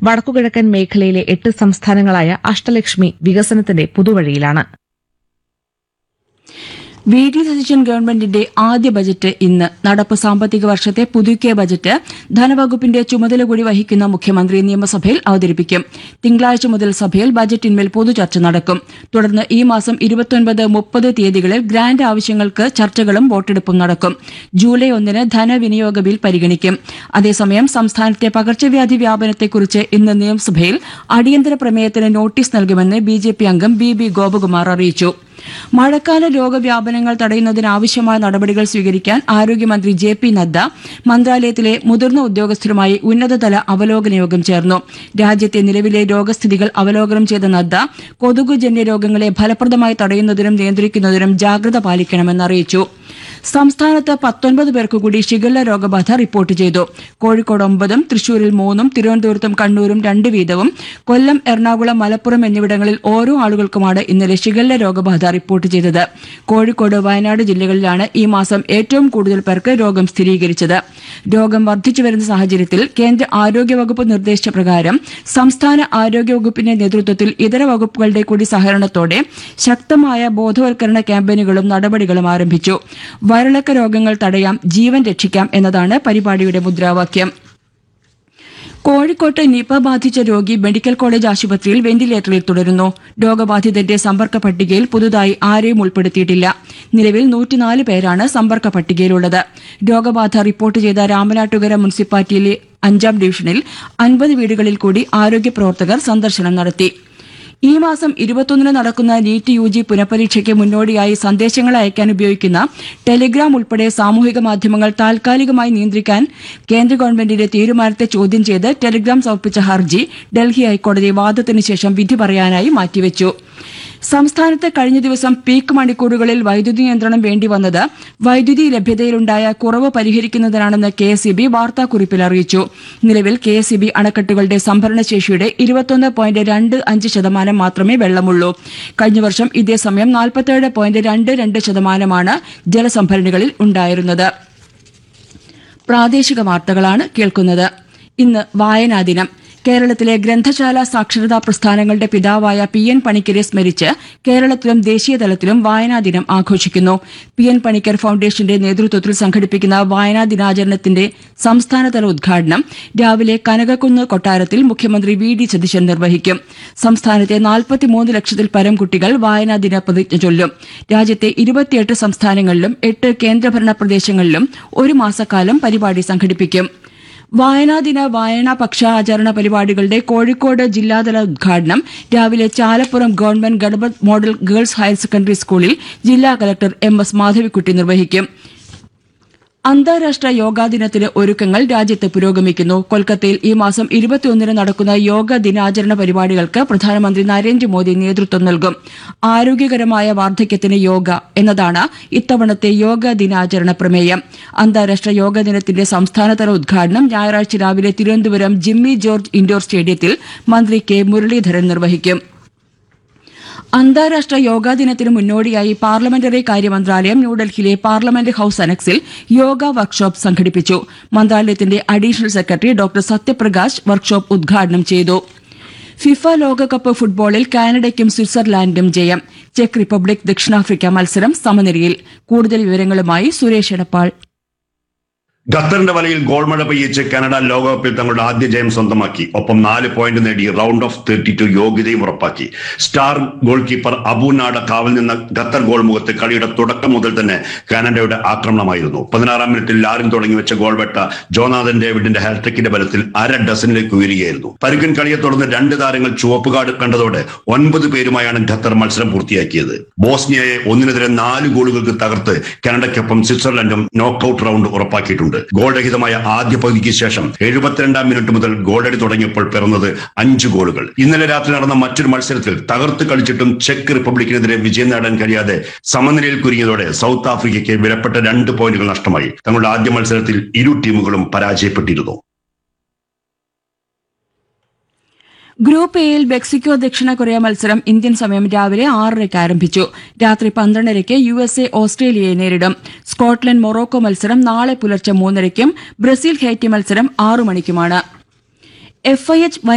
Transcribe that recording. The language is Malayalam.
വടക്കുകിഴക്കൻ മേഖലയിലെ എട്ട് സംസ്ഥാനങ്ങളായ അഷ്ടലക്ഷ്മി വികസനത്തിന്റെ പുതുവഴിയിലാണ് വി ഡി സതീശൻ ഗവൺമെന്റിന്റെ ആദ്യ ബജറ്റ് ഇന്ന് നടപ്പ് സാമ്പത്തിക വർഷത്തെ പുതുക്കിയ ബജറ്റ് ധനവകുപ്പിന്റെ ചുമതല കൂടി വഹിക്കുന്ന മുഖ്യമന്ത്രി നിയമസഭയിൽ അവതരിപ്പിക്കും തിങ്കളാഴ്ച മുതൽ സഭയിൽ ബജറ്റിന്മേൽ പൊതുചർച്ച നടക്കും തുടർന്ന് ഈ മാസം ഇരുപത്തൊൻപത് മുപ്പത് തീയതികളിൽ ഗ്രാന്റ് ആവശ്യങ്ങൾക്ക് ചർച്ചകളും വോട്ടെടുപ്പും നടക്കും ജൂലൈ ഒന്നിന് ധനവിനിയോഗ ബിൽ പരിഗണിക്കും അതേസമയം സംസ്ഥാനത്തെ പകർച്ചവ്യാധി വ്യാപനത്തെക്കുറിച്ച് ഇന്ന് നിയമസഭയിൽ അടിയന്തര പ്രമേയത്തിന് നോട്ടീസ് നൽകുമെന്ന് ബി ജെ പി അംഗം ബി ബി ഗോപകുമാർ അറിയിച്ചു മഴക്കാല രോഗവ്യാപനങ്ങൾ തടയുന്നതിനാവശ്യമായ നടപടികൾ സ്വീകരിക്കാൻ ആരോഗ്യമന്ത്രി ജെ പി നദ്ദ മന്ത്രാലയത്തിലെ മുതിർന്ന ഉദ്യോഗസ്ഥരുമായി ഉന്നതതല അവലോകന യോഗം ചേർന്നു രാജ്യത്തെ നിലവിലെ രോഗസ്ഥിതികൾ അവലോകനം ചെയ്ത നദ്ദ കൊതുകുജന്യ രോഗങ്ങളെ ഫലപ്രദമായി തടയുന്നതിനും നിയന്ത്രിക്കുന്നതിനും ജാഗ്രത പാലിക്കണമെന്ന് അറിയിച്ചു സംസ്ഥാനത്ത് പത്തൊൻപത് പേർക്ക് കൂടി ഷിഗല്ല രോഗബാധ റിപ്പോർട്ട് ചെയ്തു കോഴിക്കോട് ഒമ്പതും തൃശൂരിൽ മൂന്നും തിരുവനന്തപുരത്തും കണ്ണൂരും രണ്ട് വീതവും കൊല്ലം എറണാകുളം മലപ്പുറം എന്നിവിടങ്ങളിൽ ഓരോ ആളുകൾക്കുമാണ് ഇന്നലെ ഷിഗല്ല രോഗബാധ റിപ്പോർട്ട് ചെയ്തത് കോഴിക്കോട് വയനാട് ജില്ലകളിലാണ് ഈ മാസം ഏറ്റവും കൂടുതൽ പേർക്ക് രോഗം സ്ഥിരീകരിച്ചത് രോഗം വർദ്ധിച്ചുവരുന്ന സാഹചര്യത്തിൽ കേന്ദ്ര ആരോഗ്യവകുപ്പ് നിർദ്ദേശിച്ച പ്രകാരം സംസ്ഥാന ആരോഗ്യവകുപ്പിന്റെ നേതൃത്വത്തിൽ ഇതര വകുപ്പുകളുടെ കൂടി സഹകരണത്തോടെ ശക്തമായ ബോധവൽക്കരണ ക്യാമ്പയിനുകളും നടപടികളും ആരംഭിച്ചു വയറിളക്ക രോഗങ്ങൾ തടയാം ജീവൻ രക്ഷിക്കാം എന്നതാണ് പരിപാടിയുടെ മുദ്രാവാക്യം കോഴിക്കോട്ട് നിപ ബാധിച്ച രോഗി മെഡിക്കൽ കോളേജ് ആശുപത്രിയിൽ വെന്റിലേറ്ററിൽ തുടരുന്നു രോഗബാധിതന്റെ സമ്പർക്ക പട്ടികയിൽ പുതുതായി ആരെയും ഉൾപ്പെടുത്തിയിട്ടില്ല നിലവിൽ നൂറ്റിനാല് പേരാണ് സമ്പർക്ക പട്ടികയിലുള്ളത് രോഗബാധ റിപ്പോർട്ട് ചെയ്ത രാമനാട്ടുകര മുനിസിപ്പാലിറ്റിയിലെ അഞ്ചാം ഡിവിഷനിൽ അൻപത് വീടുകളിൽ കൂടി ആരോഗ്യ പ്രവർത്തകർ സന്ദർശനം നടത്തി ഈ മാസം ഇരുപത്തൊന്നിന് നടക്കുന്ന നീറ്റ് യു ജി പുനഃപരീക്ഷയ്ക്ക് മുന്നോടിയായി സന്ദേശങ്ങൾ അയക്കാൻ ഉപയോഗിക്കുന്ന ടെലിഗ്രാം ഉൾപ്പെടെ സാമൂഹിക മാധ്യമങ്ങൾ താൽക്കാലികമായി നിയന്ത്രിക്കാൻ കേന്ദ്ര ഗവൺമെന്റിന്റെ തീരുമാനത്തെ ചോദ്യം ചെയ്ത് ടെലിഗ്രാം സമർപ്പിച്ച ഹർജി ഡൽഹി ഹൈക്കോടതി വാദത്തിനു ശേഷം വിധി പറയാനായി മാറ്റിവെച്ചു സംസ്ഥാനത്ത് കഴിഞ്ഞ ദിവസം പീക്ക് മണിക്കൂറുകളിൽ വൈദ്യുതി നിയന്ത്രണം വേണ്ടിവന്നത് വൈദ്യുതി ലഭ്യതയിലുണ്ടായ കുറവ് പരിഹരിക്കുന്നതിനാണെന്ന് കെ എസ് ഇ ബി വാർത്താക്കുറിപ്പിൽ അറിയിച്ചു നിലവിൽ കെ എസ് ഇ ബി അണക്കെട്ടുകളുടെ സംഭരണശേഷിയുടെ ഇരുപത്തൊന്ന് പോയിന്റ് രണ്ട് അഞ്ച് ശതമാനം മാത്രമേ വെള്ളമുള്ളൂ കഴിഞ്ഞ വർഷം ഇതേസമയം നാൽപ്പത്തേഴ് പോയിന്റ് രണ്ട് രണ്ട് ശതമാനമാണ് ജലസംഭരണികളിൽ ഉണ്ടായിരുന്നത് പ്രാദേശിക വാർത്തകളാണ് കേൾക്കുന്നത് ഇന്ന് വായനാ ദിനം കേരളത്തിലെ ഗ്രന്ഥശാല സാക്ഷരതാ പ്രസ്ഥാനങ്ങളുടെ പിതാവായ പി എൻ പണിക്കരെ സ്മരിച്ച് കേരളത്തിലും ദേശീയതലത്തിലും വായനാ ദിനം ആഘോഷിക്കുന്നു പി എൻ പണിക്കർ ഫൌണ്ടേഷന്റെ നേതൃത്വത്തിൽ സംഘടിപ്പിക്കുന്ന വായനാ ദിനാചരണത്തിന്റെ സംസ്ഥാനതല ഉദ്ഘാടനം രാവിലെ കനകക്കുന്ന് കൊട്ടാരത്തിൽ മുഖ്യമന്ത്രി വി ഡി സതീശൻ നിർവഹിക്കും സംസ്ഥാനത്തെ നാൽപ്പത്തിമൂന്ന് ലക്ഷത്തിൽ പരം കുട്ടികൾ വായനാ ദിന പ്രതിജ്ഞ ചൊല്ലും രാജ്യത്തെ ഇരുപത്തിയെട്ട് സംസ്ഥാനങ്ങളിലും എട്ട് കേന്ദ്രഭരണ പ്രദേശങ്ങളിലും ഒരു മാസക്കാലം പരിപാടി സംഘടിപ്പിക്കും വായനാ ദിന വായനാ പക്ഷാചരണ പരിപാടികളുടെ കോഴിക്കോട് ജില്ലാതല ഉദ്ഘാടനം രാവിലെ Chalappuram government Ganapat model girls higher secondary സ്കൂളിൽ ജില്ലാ കലക്ടർ എം എസ് മാധവിക്കുട്ടി നിർവഹിക്കും അന്താരാഷ്ട്ര യോഗാ ദിനത്തിന് ഒരുക്കങ്ങൾ രാജ്യത്ത് പുരോഗമിക്കുന്നു കൊൽക്കത്തയിൽ ഈ മാസം ഇരുപത്തിയൊന്നിന് നടക്കുന്ന യോഗ ദിനാചരണ പരിപാടികൾക്ക് പ്രധാനമന്ത്രി നരേന്ദ്രമോദി നേതൃത്വം നൽകും ആരോഗ്യകരമായ വാർദ്ധക്യത്തിന് യോഗ എന്നതാണ് ഇത്തവണത്തെ യോഗ ദിനാചരണ പ്രമേയം അന്താരാഷ്ട്ര യോഗ ദിനത്തിന്റെ സംസ്ഥാനതല ഉദ്ഘാടനം ഞായറാഴ്ച രാവിലെ തിരുവനന്തപുരം ജിമ്മി ജോർജ് ഇൻഡോർ സ്റ്റേഡിയത്തിൽ മന്ത്രി കെ മുരളീധരൻ നിർവഹിക്കും അന്താരാഷ്ട്ര യോഗാ ദിനത്തിന് മുന്നോടിയായി പാർലമെന്ററി കാര്യ മന്ത്രാലയം ന്യൂഡൽഹിയിലെ പാർലമെന്റ് ഹൌസ് അനക്സിൽ യോഗ വർക്ക്ഷോപ്പ് സംഘടിപ്പിച്ചു മന്ത്രാലയത്തിന്റെ additional secretary doctor Satyaprakash workshop ഉദ്ഘാടനം ചെയ്തു ഫിഫ ലോകകപ്പ് ഫുട്ബോളിൽ കാനഡയ്ക്കും സ്വിറ്റ്സർലാൻഡിനും ജയം ചെക്ക് റിപ്പബ്ലിക് ദക്ഷിണാഫ്രിക്ക മത്സരം സമനിലയിൽ കൂടുതൽ വിവരങ്ങളുമായി സുരേഷ് എടപ്പാൾ ഖത്തറിന്റെ വലയിൽ ഗോൾ മഴ പെയ്യിച്ച് കാനഡ ലോകകപ്പിൽ തങ്ങളുടെ ആദ്യ ജയം സ്വന്തമാക്കി ഒപ്പം നാല് പോയിന്റ് നേടി റൗണ്ട് ഓഫ് തേർട്ടി ടു യോഗ്യതയും ഉറപ്പാക്കി സ്റ്റാർ ഗോൾ കീപ്പർ അബുനാഡ കാവൽ നിന്ന ഖത്തർ ഗോൾ മുഖത്ത് കളിയുടെ തുടക്കം മുതൽ തന്നെ കാനഡയുടെ ആക്രമണമായിരുന്നു പതിനാറാം മിനിറ്റിൽ ലാറിൻ തുടങ്ങി വെച്ച ഗോൾ വെട്ട ജോനാഥൻ ഡേവിഡിന്റെ ഹാട്രിക്കിന്റെ ബലത്തിൽ അര ഡസനിലേക്ക് ഉയരുകയായിരുന്നു പരുക്കൻ കളിയെ തുടർന്ന് രണ്ട് താരങ്ങൾ ചുവപ്പ് കാർഡ് കണ്ടതോടെ ഒൻപത് പേരുമായാണ് ഖത്തർ മത്സരം പൂർത്തിയാക്കിയത് ബോസ്നിയയെ ഒന്നിനെതിരെ നാല് ഗോളുകൾക്ക് തകർത്ത് കാനഡയ്ക്കൊപ്പം സ്വിറ്റ്സർലൻഡും നോക്കൌട്ട് റൗണ്ട് ഉറപ്പാക്കിയിട്ടുണ്ട് ഗോൾ രഹിതമായ ആദ്യ പകുതിക്ക് ശേഷം എഴുപത്തിരണ്ടാം മിനിറ്റ് മുതൽ ഗോളടി തുടങ്ങിയപ്പോൾ പിറന്നത് അഞ്ച് ഗോളുകൾ ഇന്നലെ രാത്രി നടന്ന മറ്റൊരു മത്സരത്തിൽ തകർത്ത് കളിച്ചിട്ടും ചെക്ക് റിപ്പബ്ലിക്കിനെതിരെ വിജയം നേടാൻ കഴിയാതെ സമനിലയിൽ കുരുങ്ങിയതോടെ സൗത്ത് ആഫ്രിക്കയ്ക്ക് വിലപ്പെട്ട രണ്ട് പോയിന്റുകൾ നഷ്ടമായി തങ്ങളുടെ ആദ്യ മത്സരത്തിൽ ഇരു ടീമുകളും പരാജയപ്പെട്ടിരുന്നു ഗ്രൂപ്പ് എയിൽ മെക്സിക്കോ ദക്ഷിണ കൊറിയ മത്സരം ഇന്ത്യൻ സമയം രാവിലെ ആറരയ്ക്ക് ആരംഭിച്ചു രാത്രി പന്ത്രണ്ടരയ്ക്ക് യു എസ് എ ഓസ്ട്രേലിയയെ നേരിടും സ്കോട്ട്ലൻഡ് മൊറോക്കോ മത്സരം നാളെ പുലർച്ചെ മൂന്നരയ്ക്കും ബ്രസീൽ ഹേറ്റി മത്സരം ആറു മണിക്കുമാണ് എഫ് ഐ എച്ച്